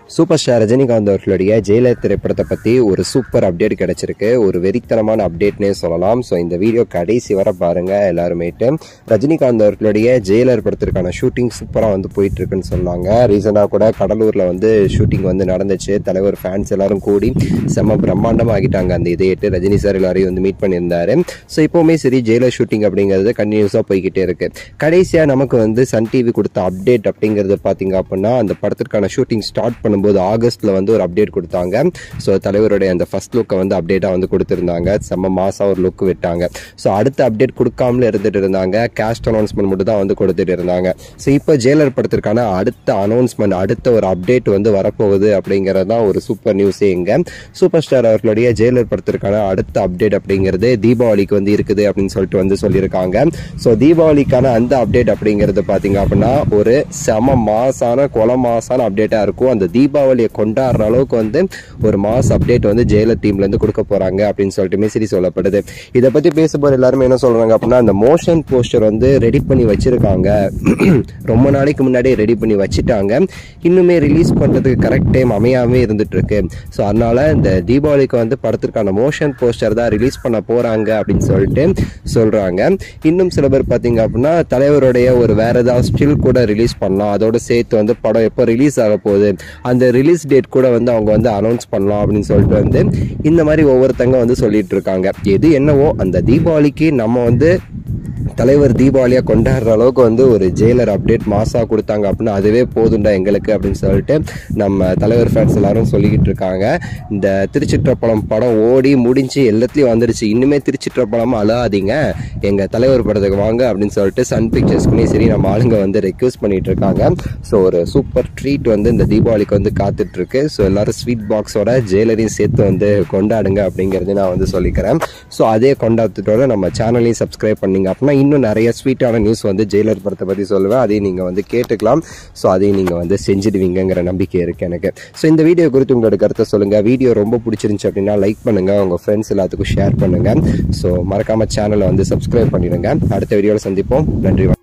Super star Rajinikanth அவர்களுடைய Jailer திரைப்படத்தை பற்றி ஒரு சூப்பர் அப்டேட் கிடைச்சிருக்கு ஒரு வெறித்தனமான அப்டேட்னே சொல்லலாம் ஸோ இந்த வீடியோ கடைசி வர பாருங்க எல்லாருமேட்டு ரஜினிகாந்த் அவர்களுடைய ஜெயிலர் படத்திற்கான ஷூட்டிங் சூப்பராக வந்து போயிட்டு இருக்குன்னு சொன்னாங்க ரீசெண்டாக கூட கடலூரில் வந்து ஷூட்டிங் வந்து நடந்துச்சு தலைவர் ஃபேன்ஸ் எல்லாரும் கூடி செம்ம பிரம்மாண்டமாக ஆகிட்டாங்க அந்த இதையிட்டு ரஜினி சார் எல்லாரையும் வந்து மீட் பண்ணியிருந்தாரு ஸோ இப்போவுமே சரி ஜெயிலர் ஷூட்டிங் அப்படிங்கிறது கண்டினியூஸாக போய்கிட்டே இருக்கு கடைசியாக நமக்கு வந்து சன் டிவி கொடுத்த அப்டேட் அப்படிங்கிறது பார்த்தீங்க அப்படின்னா அந்த படத்திற்கான ஷூட்டிங் ஸ்டார்ட் பண்ணும்போது ஆகஸ்ட்ல வந்து ஒரு அப்டேட் கொடுத்தாங்க ஸோ தலைவருடைய அந்த ஃபர்ஸ்ட் லுக்கை வந்து அப்டேட்டாக வந்து கொடுத்துருந்தாங்க செம்ம மாசம் ஒரு லுக் விட்டாங்க ஸோ அடுத்த அப்டேட் கொடுக்காமலே இருந்துட்டு இருந்தாங்க கேஸ்ட் அனௌன்ஸ்மெண்ட் மட்டும் தான் வந்து கொடுத்துட்டு இருந்தாங்க ஸோ இப்போ ஜெயிலர் படத்திற்கான அடுத்த அனௌன்ஸ்மெண்ட் அடுத்த ஒரு அப்டேட் வந்து வரப்போகுது அப்படிங்கிறது தான் ஒரு சூப்பர் நியூஸே இங்க சூப்பர் ஸ்டார் அவர்களுடைய ஜெயிலர் படத்திற்கான அடுத்த அப்டேட் அப்படிங்கிறது தீபாவளிக்கு வந்து இருக்குது அப்படின்னு சொல்லிட்டு வந்து சொல்லியிருக்காங்க ஸோ தீபாவளிக்கான அந்த அப்டேட் அப்படிங்கிறது பார்த்தீங்க அப்படின்னா ஒரு செம மாசான கொல மாசான அப்டேட்டாக இருக்கும் அந்த தீபாவளியை கொண்டாடுற அளவுக்கு வந்து ஒரு மாஸ் அப்டேட் வந்து ஜெயிலர் டீம்ல இருந்து கொடுக்க போறாங்க அப்படின்னு சொல்லிட்டு சரி சொல்லப்படுது இதை பத்தி பேசும்போது எல்லாருமே என்ன சொல்றாங்க அப்படின்னா அந்த மோஷன் போஸ்டர் வந்து ரெடி பண்ணி வச்சிருக்காங்க ரொம்ப நாளைக்கு முன்னாடியே ரெடி பண்ணி வச்சுட்டாங்க இன்னுமே ரிலீஸ் பண்றதுக்கு கரெக்ட் டைம் அமையாம இருந்துட்டு இருக்கு ஸோ அதனால இந்த தீபாவளிக்கு வந்து படத்திற்கான மோஷன் போஸ்டர் தான் ரிலீஸ் பண்ண போறாங்க அப்படின்னு சொல்லிட்டு சொல்றாங்க இன்னும் சில பேர் பார்த்தீங்க அப்படின்னா தலைவருடைய ஒரு வேற ஏதாவது ஸ்டில் கூட ரிலீஸ் பண்ணலாம் அதோட சேர்த்து வந்து படம் எப்போ ரிலீஸ் ஆக போகுது அந்த ரிலீஸ் டேட் கூட வந்து அவங்க வந்து அனௌன்ஸ் பண்ணலாம் அப்படின்னு சொல்லிட்டு வந்து இந்த மாதிரி ஒவ்வொருத்தங்க வந்து சொல்லிட்டு இருக்காங்க எது என்னவோ அந்த தீபாவளிக்கு நம்ம வந்து தலைவர் தீபாவளியாக கொண்டாடுற அளவுக்கு வந்து ஒரு ஜெயிலர் அப்டேட் மாசா கொடுத்தாங்க அப்படின்னா அதுவே போதுண்டா எங்களுக்கு அப்படின்னு சொல்லிட்டு நம்ம தலைவர் ஃபேன்ஸ் எல்லாரும் சொல்லிக்கிட்டு இருக்காங்க இந்த திருச்சிற்றப்பழம் படம் ஓடி முடிஞ்சு எல்லாத்துலேயும் வந்துருச்சு இன்னுமே திருச்சிற்றப்பழம் அழாதீங்க எங்கள் தலைவர் படத்துக்கு வாங்க அப்படின்னு சொல்லிட்டு சன் பிக்சர்ஸ்க்குமே சரி நம்ம ஆளுங்க வந்து ரெக்வஸ்ட் பண்ணிட்டு இருக்காங்க ஸோ ஒரு சூப்பர் ட்ரீட் வந்து இந்த தீபாவளிக்கு வந்து காத்துட்டு இருக்கு ஸோ எல்லாரும் ஸ்வீட் பாக்ஸோட ஜெயிலரையும் சேர்த்து வந்து கொண்டாடுங்க அப்படிங்கிறது நான் வந்து சொல்லிக்கிறேன் ஸோ அதே கொண்டாட்டத்தோட நம்ம சேனலையும் சப்ஸ்கிரைப் பண்ணீங்க அப்படின்னா இன்னும் நிறைய ஸ்வீட்டான நியூஸ் வந்து ஜெயிலர் படத்தை பற்றி சொல்லுவேன் அதையும் நீங்கள் வந்து கேட்டுக்கலாம் ஸோ அதையும் நீங்கள் வந்து செஞ்சிடுவீங்கங்கிற நம்பிக்கை இருக்குது எனக்கு ஸோ இந்த வீடியோ குறித்து உங்களோட கருத்தை சொல்லுங்கள் வீடியோ ரொம்ப பிடிச்சிருந்துச்சு அப்படின்னா லைக் பண்ணுங்கள் உங்கள் ஃப்ரெண்ட்ஸ் எல்லாத்துக்கும் ஷேர் பண்ணுங்கள் ஸோ மறக்காமல் சேனலை வந்து சப்ஸ்கிரைப் பண்ணிடுங்க அடுத்த வீடியோவில் சந்திப்போம் நன்றி வணக்கம்.